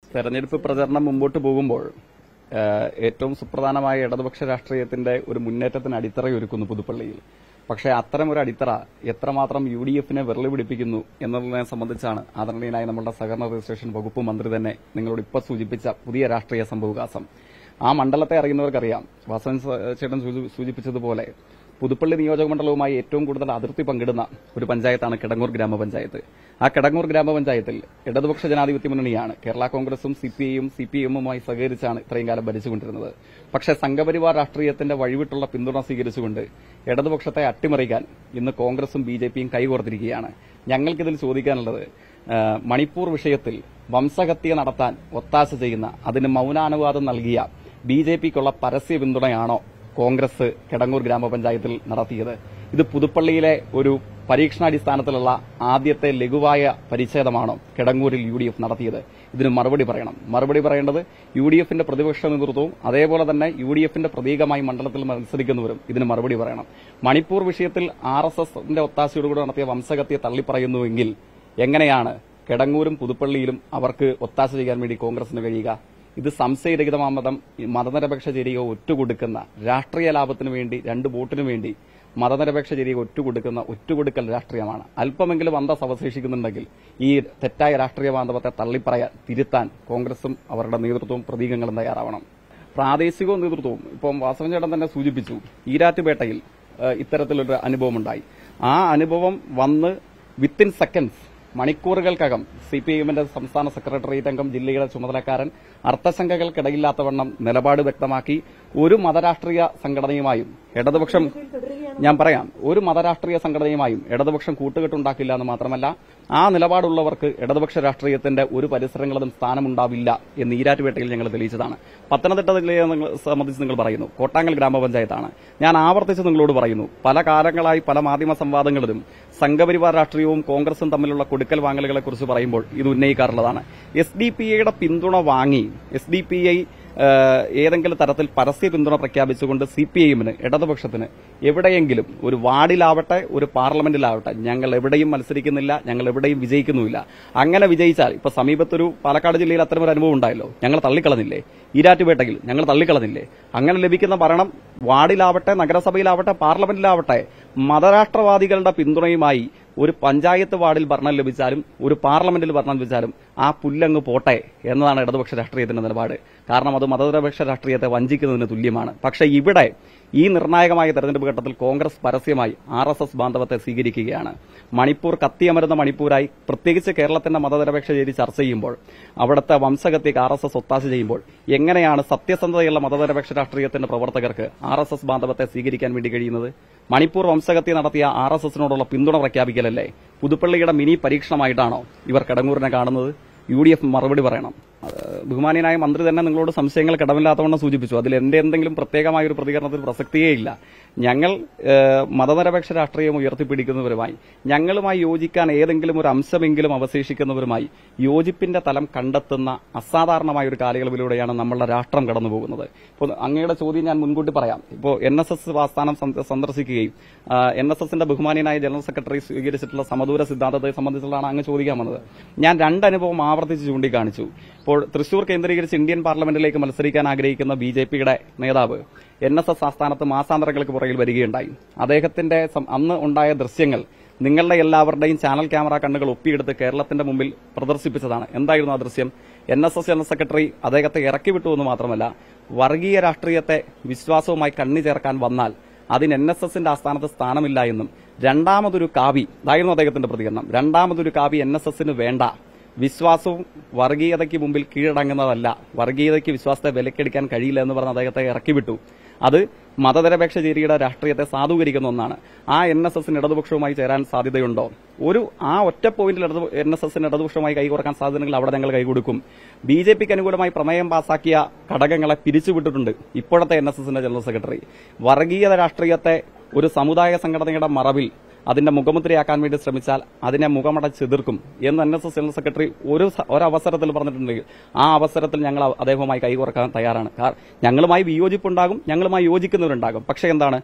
തെരഞ്ഞെടുപ്പ് പ്രചരണം മുമ്പോട്ട് പോകുമ്പോൾ ഏഹ്, ഏറ്റവും സുപ്രധാനമായ ഇടതുപക്ഷ രാഷ്ട്രീയത്തിന്റെ ഒരു മുന്നേറ്റത്തിന് അടിത്തറയൊരുക്കുന്നു പുതുപ്പള്ളിയിൽ പക്ഷേ അത്തരം ഒരു അടിത്തറ എത്രമാത്രം യു ഡി എഫിനെ വിരളി പിടിപ്പിക്കുന്നു എന്നുള്ളതിനെ സംബന്ധിച്ചാണ് ആദരണീയനായ നമ്മുടെ സഹകരണ രജിസ്ട്രേഷൻ വകുപ്പ് മന്ത്രി തന്നെ നിങ്ങളോട് ഇപ്പോൾ സൂചിപ്പിച്ച പുതിയ രാഷ്ട്രീയ സംഭവവികാസം ആ മണ്ഡലത്തെ അറിയുന്നവർക്കറിയാം വാസവൻ സ- ചേട്ടൻ സൂചി- സൂചിപ്പിച്ചതുപോലെ പുതുപ്പള്ളി നിയോജക മണ്ഡലവുമായി ഏറ്റവും കൂടുതൽ അതിർത്തി പങ്കിടുന്ന ഒരു പഞ്ചായത്താണ് കിടങ്ങൂർ ഗ്രാമപഞ്ചായത്ത് ആ കിടങ്ങൂർ ഗ്രാമപഞ്ചായത്തിൽ ഇടതുപക്ഷ ജനാധിപത്യ മുന്നണിയാണ് കേരള കോൺഗ്രസും സി പി ഐയും സി പി എമ്മുമായി സഹകരിച്ചാണ് ഇത്രയും കാലം ഭരിച്ചുകൊണ്ടിരുന്നത് പക്ഷേ സംഘപരിവാർ രാഷ്ട്രീയത്തിന്റെ വഴിവിട്ടുള്ള പിന്തുണ സ്വീകരിച്ചുകൊണ്ട് ഇടതുപക്ഷത്തെ അട്ടിമറിക്കാൻ ഇന്ന് കോൺഗ്രസും ബി ജെ പിയും കൈകോർത്തിരിക്കുകയാണ് ഞങ്ങൾക്കിതിൽ ചോദിക്കാനുള്ളത് ആ, മണിപ്പൂർ വിഷയത്തിൽ വംശഹത്യ നടത്താൻ ഒത്താശ ചെയ്യുന്ന അതിന് മൌനാനുവാദം നൽകിയ ബി ജെ പിക്കുള്ള പരസ്യ പിന്തുണയാണോ കോൺഗ്രസ് കിടങ്ങൂർ ഗ്രാമപഞ്ചായത്തിൽ നടത്തിയത് ഇത് പുതുപ്പള്ളിയിലെ ഒരു പരീക്ഷണാടിസ്ഥാനത്തിലുള്ള ആദ്യത്തെ ലഘുവായ പരിച്ഛേദമാണോ കിടങ്ങൂരിൽ യു ഡി എഫ് നടത്തിയത് ഇതിന് മറുപടി പറയണം മറുപടി പറയേണ്ടത് യു ഡി എഫിന്റെ പ്രതിപക്ഷ നേതൃത്വവും അതേപോലെ തന്നെ യു ഡി എഫിന്റെ പ്രതീകമായി മണ്ഡലത്തിൽ മത്സരിക്കുന്നവരും ഇതിന് മറുപടി പറയണം മണിപ്പൂർ വിഷയത്തിൽ ആർ എസ് എസിന്റെ ഒത്താശയോടുകൂടി നടത്തിയ വംശഹത്യ തള്ളിപ്പറയുന്നുവെങ്കിൽ എങ്ങനെയാണ് കിടങ്ങൂരും പുതുപ്പള്ളിയിലും അവർക്ക് ഒത്താശ ചെയ്യാൻ വേണ്ടി കോൺഗ്രസിന് കഴിയുക ഇത് സംശയരഹിതമായ മതം മതനിരപേക്ഷ ചേരിക ഒറ്റുകൊടുക്കുന്ന രാഷ്ട്രീയ ലാഭത്തിനു വേണ്ടി രണ്ട് വോട്ടിനു വേണ്ടി മതനിരപേക്ഷ ചേരിക ഒറ്റുകൊടുക്കുന്ന ഒറ്റുകൊടുക്കൽ രാഷ്ട്രീയമാണ് അല്പമെങ്കിലും അന്തസ് അവശേഷിക്കുന്നുണ്ടെങ്കിൽ ഈ തെറ്റായ രാഷ്ട്രീയ ബാന്ധവത്തെ തള്ളിപ്പറയാൻ തിരുത്താൻ കോൺഗ്രസും അവരുടെ നേതൃത്വവും പ്രതീകങ്ങളും തയ്യാറാവണം പ്രാദേശികവും നേതൃത്വവും ഇപ്പം വാസവൻ ചേട്ടൻ തന്നെ സൂചിപ്പിച്ചു ഈരാറ്റുപേട്ടയിൽ ഏഹ്, ഇത്തരത്തിലൊരു അനുഭവമുണ്ടായി ആ അനുഭവം വന്ന് വിത്തിൻ സെക്കൻഡ്സ് മണിക്കൂറുകൾക്കകം സി പി എമ്മിന്റെ സംസ്ഥാന സെക്രട്ടേറിയറ്റ് അംഗം ജില്ലയുടെ ചുമതലക്കാരൻ അർത്ഥശങ്കകൾക്കിടയില്ലാത്തവണ്ണം നിലപാട് വ്യക്തമാക്കി ഒരു മതരാഷ്ട്രീയ സംഘടനയുമായും ഇടതുപക്ഷം ഞാൻ പറയാം ഒരു മതരാഷ്ട്രീയ സംഘടനയുമായും ഇടതുപക്ഷം കൂട്ടുകെട്ടുണ്ടാക്കില്ല എന്ന് മാത്രമല്ല ആ നിലപാടുള്ളവർക്ക് ഇടതുപക്ഷ രാഷ്ട്രീയത്തിന്റെ ഒരു പരിസരങ്ങളിലും സ്ഥാനമുണ്ടാവില്ല എന്ന് ഈരാറ്റുപേട്ടയിൽ ഞങ്ങൾ തെളിയിച്ചതാണ് പത്തനംതിട്ട ജില്ലയെ നിങ്ങൾ സംബന്ധിച്ച് നിങ്ങൾ പറയുന്നു കോട്ടാങ്കൽ ഗ്രാമപഞ്ചായത്താണ് ഞാൻ ആവർത്തിച്ച് നിങ്ങളോട് പറയുന്നു പല കാലങ്ങളായി പല മാധ്യമ സംവാദങ്ങളിലും സംഘപരിവാർ രാഷ്ട്രീയവും കോൺഗ്രസും തമ്മിലുള്ള കൊടുക്കൽ വാങ്ങലുകളെ കുറിച്ച് പറയുമ്പോൾ ഇത് ഉന്നയിക്കാറുള്ളതാണ് എസ് ഡി പി ഐയുടെ പിന്തുണ വാങ്ങി എസ് ഡി പി ഐ ഏതെങ്കിലും തരത്തിൽ പരസ്യ പിന്തുണ പ്രഖ്യാപിച്ചുകൊണ്ട് സി പി ഐഎമ്മിന് ഇടതുപക്ഷത്തിന് എവിടെയെങ്കിലും ഒരു വാർഡിലാവട്ടെ ഒരു പാർലമെന്റിലാവട്ടെ ഞങ്ങൾ എവിടെയും മത്സരിക്കുന്നില്ല ഞങ്ങൾ എവിടെയും വിജയിക്കുന്നുമില്ല അങ്ങനെ വിജയിച്ചാൽ ഇപ്പൊ സമീപത്തൊരു പാലക്കാട് ജില്ലയിൽ അത്തരം ഒരു അനുഭവം ഉണ്ടായല്ലോ ഞങ്ങൾ തള്ളിക്കളഞ്ഞില്ലേ ഈരാറ്റുപേട്ടയിൽ ഞങ്ങൾ തള്ളിക്കളഞ്ഞില്ലേ അങ്ങനെ ലഭിക്കുന്ന ഭരണം വാർഡിലാവട്ടെ നഗരസഭയിലാവട്ടെ പാർലമെന്റിലാവട്ടെ മതരാഷ്ട്രവാദികളുടെ പിന്തുണയുമായി ഒരു പഞ്ചായത്ത് വാർഡിൽ ഭരണം ലഭിച്ചാലും ഒരു പാർലമെന്റിൽ ഭരണം ലഭിച്ചാലും ആ പുല്ലങ്ങ് പോട്ടെ എന്നതാണ് ഇടതുപക്ഷ രാഷ്ട്രീയത്തിന്റെ നിലപാട് കാരണം അത് മതനിരപേക്ഷ രാഷ്ട്രീയത്തെ വഞ്ചിക്കുന്നതിന് തുല്യമാണ് പക്ഷേ ഇവിടെ ഈ നിർണായകമായ തെരഞ്ഞെടുപ്പ് ഘട്ടത്തിൽ കോൺഗ്രസ് പരസ്യമായി ആർ എസ് എസ് ബാന്ധവത്തെ സ്വീകരിക്കുകയാണ് മണിപ്പൂർ കത്തിയമരുന്ന മണിപ്പൂരായി പ്രത്യേകിച്ച് കേരളത്തിന്റെ മതനിരപേക്ഷ ചേരി ചർച്ച ചെയ്യുമ്പോൾ അവിടുത്തെ വംശഗത്യക്ക് ആർ എസ് എസ് ഒത്താശ ചെയ്യുമ്പോൾ എങ്ങനെയാണ് സത്യസന്ധതയുള്ള മതനിരപേക്ഷ രാഷ്ട്രീയത്തിന്റെ പ്രവർത്തകർക്ക് ആർ എസ് എസ് ബാന്ധവത്തെ സ്വീകരിക്കാൻ വേണ്ടി കഴിയുന്നത് മണിപ്പൂർ വംശഗത്യ നടത്തിയ ആർ എസ് എസിനോടുള്ള പിന്തുണ പ്രഖ്യാപിക്കലല്ലേ പുതുപ്പള്ളിയുടെ മിനി പരീക്ഷണമായിട്ടാണോ ഇവർ കടങ്ങൂരിനെ കാണുന്നത് യു ഡി എഫ് മറുപടി പറയണം അത് ബഹുമാനിയനായ മന്ത്രി തന്നെ നിങ്ങളോട് സംശയങ്ങൾ കടമില്ലാത്തവണ്ണം സൂചിപ്പിച്ചു അതിൽ എന്റെ എന്തെങ്കിലും പ്രത്യേകമായ ഒരു പ്രതികരണത്തിന് പ്രസക്തിയേ ഇല്ല ഞങ്ങൾ ഏഹ്, മതനിരപേക്ഷ രാഷ്ട്രീയം ഉയർത്തിപ്പിടിക്കുന്നവരുമായി ഞങ്ങളുമായി യോജിക്കാൻ ഏതെങ്കിലും ഒരു അംശമെങ്കിലും അവശേഷിക്കുന്നവരുമായി യോജിപ്പിന്റെ തലം കണ്ടെത്തുന്ന അസാധാരണമായ ഒരു കാലയളവിലൂടെയാണ് നമ്മളുടെ രാഷ്ട്രം കടന്നുപോകുന്നത് ഇപ്പോൾ അങ്ങയുടെ ചോദ്യം ഞാൻ മുൻകൂട്ടി പറയാം ഇപ്പോൾ എൻ എസ് എസ് ആസ്ഥാനം സന്ദ- സന്ദർശിക്കുകയും എൻ എസ് എസിന്റെ ബഹുമാനിയനായ ജനറൽ സെക്രട്ടറി സ്വീകരിച്ചിട്ടുള്ള സമദൂര സിദ്ധാന്തത്തെ സംബന്ധിച്ചുള്ളതാണ് അങ്ങ് ചോദിക്കാൻ വന്നത് ഞാൻ രണ്ട് അനുഭവം ആവർത്തിച്ച് ചൂണ്ടിക്കാണിച്ചു ഇപ്പോൾ തൃശൂർ കേന്ദ്രീകരിച്ച് ഇന്ത്യൻ പാർലമെന്റിലേക്ക് മത്സരിക്കാൻ ആഗ്രഹിക്കുന്ന ബി ജെ പിയുടെ നേതാവ് എൻ എസ് എസ് ആസ്ഥാനത്ത് മാസാന്തരങ്ങൾക്ക് പുറകിൽ വരികയുണ്ടായി അദ്ദേഹത്തിന്റെ സം- അന്ന് ഉണ്ടായ ദൃശ്യങ്ങൾ നിങ്ങളുടെ എല്ലാവരുടെയും ചാനൽ ക്യാമറ കണ്ണുകൾ ഒപ്പിയെടുത്ത് കേരളത്തിന്റെ മുമ്പിൽ പ്രദർശിപ്പിച്ചതാണ് എന്തായിരുന്നു ആ ദൃശ്യം N S S general secretary അദ്ദേഹത്തെ ഇറക്കി വിട്ടു എന്ന് മാത്രമല്ല വർഗീയ രാഷ്ട്രീയത്തെ വിശ്വാസവുമായി കണ്ണി ചേർക്കാൻ വന്നാൽ അതിന് എൻ എസ് എസിന്റെ ആസ്ഥാനത്ത് സ്ഥാനമില്ല എന്നും രണ്ടാമതൊരു കാവി ഇതായിരുന്നു അദ്ദേഹത്തിന്റെ പ്രതികരണം രണ്ടാമതൊരു കാവി എൻ എസ് എസിന് വേണ്ട വിശ്വാസവും വർഗീയതയ്ക്ക് മുമ്പിൽ കീഴടങ്ങുന്നതല്ല വർഗീയതയ്ക്ക് വിശ്വാസത്തെ വിലക്കെടുക്കാൻ കഴിയില്ല എന്ന് പറഞ്ഞ് അദ്ദേഹത്തെ ഇറക്കി വിട്ടു അത് മതനിരപേക്ഷ ചേരിയുടെ രാഷ്ട്രീയത്തെ സാധൂകരിക്കുന്ന ഒന്നാണ് ആ എൻ എസ് എസിന് ഇടതുപക്ഷവുമായി ചേരാൻ സാധ്യതയുണ്ടോ ഒരു ആ ഒറ്റ പോയിന്റിൽ എൻ എസ് എസിന് ഇടതുപക്ഷവുമായി കൈകോർക്കാൻ സാധ്യതയുണ്ടെങ്കിൽ അവിടെ ഞങ്ങൾ കൈകൊടുക്കും ബി ജെ പിക്ക് അനുകൂലമായി പ്രമേയം പാസാക്കിയ ഘടകങ്ങളെ പിരിച്ചുവിട്ടിട്ടുണ്ട് ഇപ്പോഴത്തെ എൻ എസ് എസിന്റെ ജനറൽ സെക്രട്ടറി വർഗീയത രാഷ്ട്രീയത്തെ ഒരു സമുദായ സംഘടനയുടെ മറവിൽ അതിന്റെ മുഖമുദ്രയാക്കാൻ വേണ്ടി ശ്രമിച്ചാൽ അതിനെ മുഖമടച്ച് എതിർക്കും എന്ന് N S S general secretary ഒരു സ- ഒരവസരത്തിൽ പറഞ്ഞിട്ടുണ്ടെങ്കിൽ ആ അവസരത്തിൽ ഞങ്ങൾ അ- അദ്ദേഹവുമായി കൈകോർക്കാൻ തയ്യാറാണ് കാർ- ഞങ്ങളുമായി വിയോജിപ്പുണ്ടാകും ഞങ്ങളുമായി യോജിക്കുന്നവരുണ്ടാകും പക്ഷേ എന്താണ്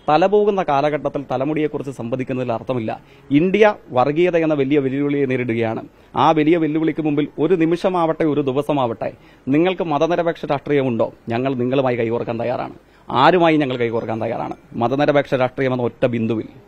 തലപോകുന്ന കാലഘട്ടത്തിൽ തലമുടിയെക്കുറിച്ച് സംവദിക്കുന്നതിൽ അർത്ഥമില്ല ഇന്ത്യ വർഗീയത എന്ന വലിയ വെല്ലുവിളിയെ നേരിടുകയാണ് ആ വലിയ വെല്ലുവിളിക്ക് മുമ്പിൽ ഒരു നിമിഷമാവട്ടെ ഒരു ദിവസമാവട്ടെ നിങ്ങൾക്ക് മതനിരപേക്ഷ രാഷ്ട്രീയമുണ്ടോ ഞങ്ങൾ നിങ്ങളുമായി കൈകോർക്കാൻ തയ്യാറാണ് ആരുമായി ഞങ്ങൾ കൈകോർക്കാൻ തയ്യാറാണ് മതനിരപേക്ഷ രാഷ്ട്രീയം എന്ന ഒറ്റ ബിന്ദുവിൽ